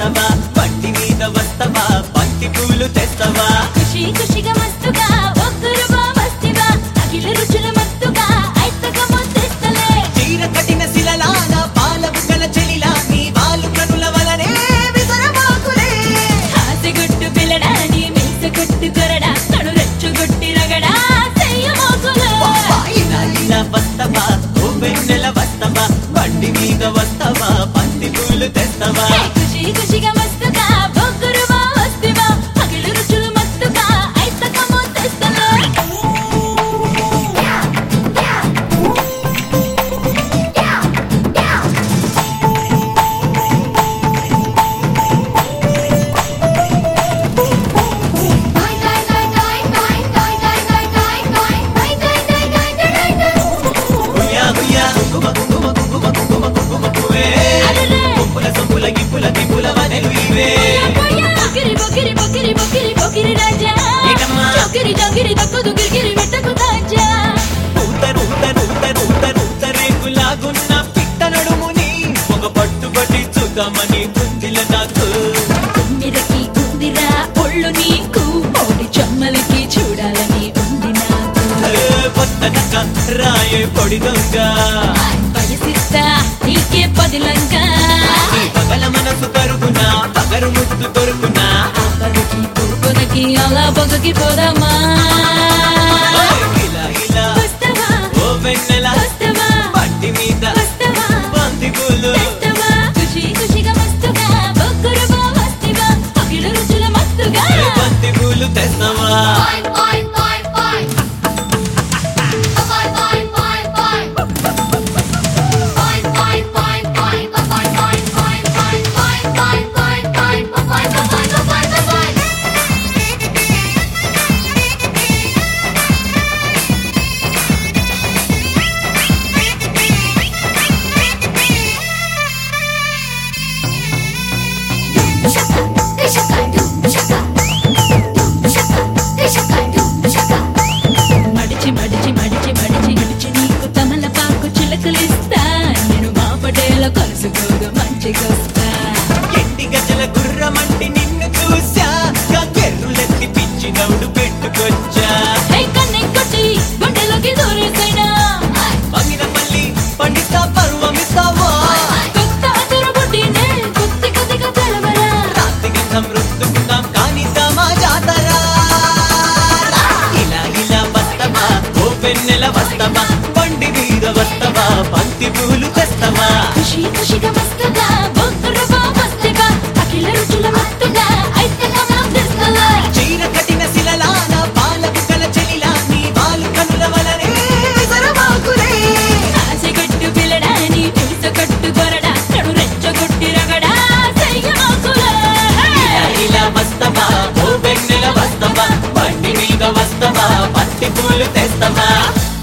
వస్తవా బండి మీద వస్తవా బంతి పూలు తెస్తవా ఖుషి ఖుషిగా మస్తుగా ఒక్కరువా మస్తివా అఖిల రుచుల మత్తుగా ఐతక ముద్దిస్తలే చీర కట్టిన శిలలాల పాల బుగ్గల చెలిలా నీ వాళ్ళు కనుల వలనే విసరబాకులే హాసిగుట్టు పిల్లడాని మీస కొట్టు కొరడా తడు రెచ్చుగొట్టి రగడా చెయ్యమోకులే వా, ఇలా ఇలా వస్తవా ఓ వెన్నెల వస్తవా బండి మీద వస్తవా బంతి పూలు తెస్తవా ఖుషి ఖుషిగా మస్తుగా ఒక్కరువా మస్తివా అఖిల రుచుల మత్తుగా ఐతక ముద్దిస్తలే గుయ్యా గుయ్యా గుమ గుమ గుమ గుమ గుమ గుమే అరెరే! గుప్పుల సొప్పుల గిప్పుల గిప్పుల వనెలు ఇవే బొకిరి బొకిరి బొకిరి బొకిరి బొకిరి రాజా ఏంటమ్మా? చొకిరి చొకిరి దక్కుదు గిరిగిరి మెట్టకు తాజా ఊతరు ఊతరు ఊతరు ఊతరు ఊతరేకులాగున్న పిట్ట నడుముని ఒక పట్టుబడి చూద్దామని గుందిల నాకు మిరకి ఉందిరా ఒళ్ళు నీకు ఓడి చమ్మలికి చూడాలని ఉంది నాకు ఏ పొత్తనక రాయే పొడి దొంగ వయసిస్తా నీకే పదిలంగా నీ పగల మనసు కరుగునా పగరు ముద్దు దొరుకునా పగకి పొగకి అలా పొగకి పోదామా ఇలా ఇలా వస్తవా ఓ వెన్నెల వస్తవా పట్టి మీద వస్తవా బంతి పూలు తెస్తవా ఖుషి ఖుషిగా మస్తుగా బొక్కురువా మస్తివా అఖిల రుచుల మత్తుగా ఏ బంతి పూలు తెస్తావా మడిచి మడిచి మడిచి మడిచి మడిచి నీకు తమలపాకు చిలకలిస్తా నేను మా పటేల కలుసుకోగా మంచిగొస్తా ఎండి గజల గుర్రమంటి నిన్ను చూసా గెర్రులెత్తి పిచ్చి నవ్వుడు పెట్టుకొచ్చా హే కన్నె కొట్టి గుండెలోకి దూరేసైనా మగిన పల్లి పండిస్తా పర్వమిస్తావా కొత్త అదురు బుడ్డినే కొద్ది కొద్దిగా తెలవరా రాత్రి గంధం రుద్దుకుందాం కానిద్దామా జాతరా ఇలా ఇలా వస్తవా ఓ పెన్నెల వస్తవా బండి మీద వస్తవా బంతి పూలు తెస్తవా ఖుషి ఖుషిగా మస్తుగా బొక్కురువా మస్తివా అఖిల రుచుల మత్తుగా ఐతగా మాదిస్తలా చీర కట్టిన శిలలాల పాల బుగ్గల చెలిలా నీ వాళ్ళు కనుల వలనే విసరబాకులే ఆశగట్టు పిల్లడాని పిలుస కట్టు గొరడా కడు రెచ్చగొట్టి రగడా చెయ్యమోకులే ఇలా ఇలా వస్తవా ఓ వెన్నెల వస్తవా బండి మీద వస్తవా పత్తి పూలు తెస్తవా